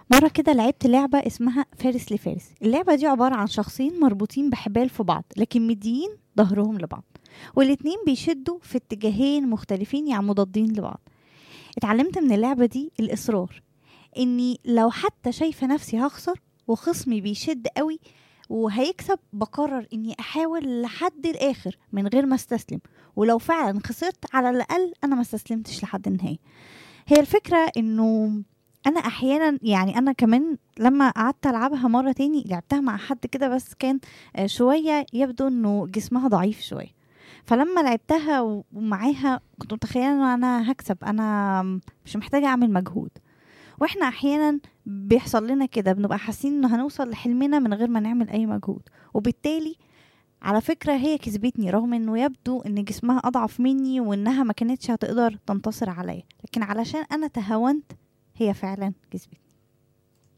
مرة كده لعبت لعبة اسمها فارس لفارس اللعبة دي عبارة عن شخصين مربوطين بحبال في بعض لكن مديين ظهرهم لبعض والاتنين بيشدوا في اتجاهين مختلفين يعني مضادين لبعض اتعلمت من اللعبة دي الإصرار إني لو حتى شايفة نفسي هخسر وخصمي بيشد قوي وهيكسب بقرر إني أحاول لحد الآخر من غير ما استسلم ولو فعلا خسرت على الأقل أنا ما استسلمتش لحد النهاية هي الفكرة إنه انا احيانا يعني انا كمان لما قعدت العبها مره تاني لعبتها مع حد كده بس كان آه، شويه يبدو انه جسمها ضعيف شويه فلما لعبتها و- ومعاها كنت متخيله ان انا هكسب انا مش محتاجه اعمل مجهود واحنا احيانا بيحصل لنا كده بنبقى حاسين انه هنوصل لحلمنا من غير ما نعمل اي مجهود وبالتالي على فكرة هي كسبتني رغم انه يبدو ان جسمها اضعف مني وانها ما كانتش هتقدر تنتصر عليا لكن علشان انا تهاونت هي فعلا كسبتني